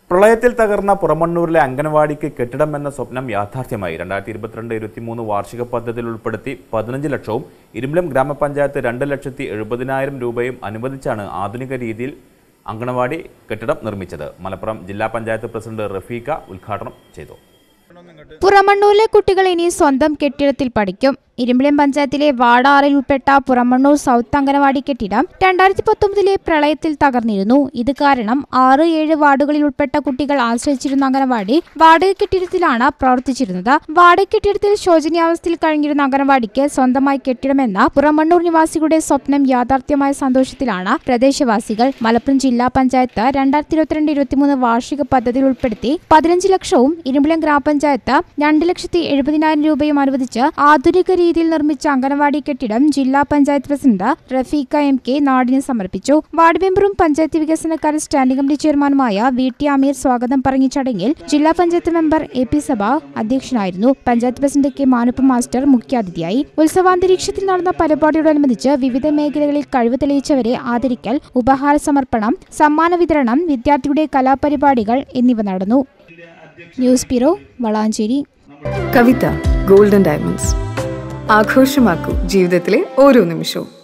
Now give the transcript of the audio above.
പ്രളയത്തിൽ തകർന്ന പുറമണ്ണൂരിലെ അംഗനവാടിക്ക് കെട്ടിടം എന്ന സ്വപ്നം യാഥാർത്ഥ്യമായി രണ്ടായിരത്തി ഇരുപത്തിരണ്ട് ഇരുപത്തിമൂന്ന് വാർഷിക പദ്ധതിയിൽ ഉൾപ്പെടുത്തി പതിനഞ്ച് ലക്ഷവും ഇരുമ്പിലം ഗ്രാമപഞ്ചായത്ത് രണ്ട് ലക്ഷത്തി എഴുപതിനായിരം രൂപയും അനുവദിച്ചാണ് ആധുനിക രീതിയിൽ അംഗനവാടി കെട്ടിടം നിർമ്മിച്ചത് മലപ്പുറം ജില്ലാ പഞ്ചായത്ത് പ്രസിഡന്റ് റഫീഖ ഉദ്ഘാടനം ചെയ്തു പുറമണ്ണൂരിലെ കുട്ടികൾ ഇനി സ്വന്തം കെട്ടിടത്തിൽ പഠിക്കും ഇരുമ്പിളിയം പഞ്ചായത്തിലെ വാർഡ് ആറിൽ ഉൾപ്പെട്ട പുറമണ്ണൂർ സൗത്ത് അംഗനവാടി കെട്ടിടം രണ്ടായിരത്തി പത്തൊമ്പതിലെ പ്രളയത്തിൽ തകർന്നിരുന്നു ഇത് കാരണം ആറ് ഏഴ് വാർഡുകളിൽ ഉൾപ്പെട്ട കുട്ടികൾ ആശ്രയിച്ചിരുന്ന അംഗനവാടി വാടക കെട്ടിടത്തിലാണ് പ്രവർത്തിച്ചിരുന്നത് വാടക കെട്ടിടത്തിൽ ശോചനീയാവസ്ഥയിൽ കഴിഞ്ഞിരുന്ന അംഗനവാടിക്ക് സ്വന്തമായി കെട്ടിടമെന്ന പുറമണ്ണൂർ നിവാസികളുടെ സ്വപ്നം യാഥാർത്ഥ്യമായ സന്തോഷത്തിലാണ് പ്രദേശവാസികൾ മലപ്പുറം ജില്ലാ പഞ്ചായത്ത് രണ്ടായിരത്തി ഇരുപത്തിരണ്ട് ഇരുപത്തിമൂന്ന് വാർഷിക പദ്ധതിയിൽ ഉൾപ്പെടുത്തി പതിനഞ്ച് ലക്ഷവും ഇരുമ്പിലം ഗ്രാമപഞ്ചായത്ത് രണ്ട് ലക്ഷത്തി എഴുപതിനായിരം രൂപയും അനുവദിച്ച് ആധുനിക രീതിയിൽ നിർമ്മിച്ച അംഗനവാടി കെട്ടിടം ജില്ലാ panchayat president Rafeeqa M K നാടിന് സമർപ്പിച്ചു വാർഡ് മെമ്പറും പഞ്ചായത്ത് വികസനകാര്യ സ്റ്റാൻഡിംഗ് കമ്മിറ്റി ചെയർമാനുമായ വി ടി അമീർ സ്വാഗതം പറഞ്ഞ ചടങ്ങിൽ ജില്ലാ പഞ്ചായത്ത് മെമ്പർ എ പി സഭ അധ്യക്ഷനായിരുന്നു panchayat president K Manuppa master മുഖ്യാതിഥിയായി ഉത്സവാന്തരീക്ഷത്തിൽ നടന്ന പരിപാടിയോടനുബന്ധിച്ച് വിവിധ മേഖലകളിൽ കഴിവ് തെളിയിച്ചവരെ ആദരിക്കൽ ഉപഹാര സമർപ്പണം സമ്മാന വിതരണം വിദ്യാർത്ഥിയുടെ കലാപരിപാടികൾ എന്നിവ നടന്നു news bureau Valanchery Kavitha golden diamonds ആഘോഷമാക്കൂ ജീവിതത്തിലെ ഓരോ നിമിഷവും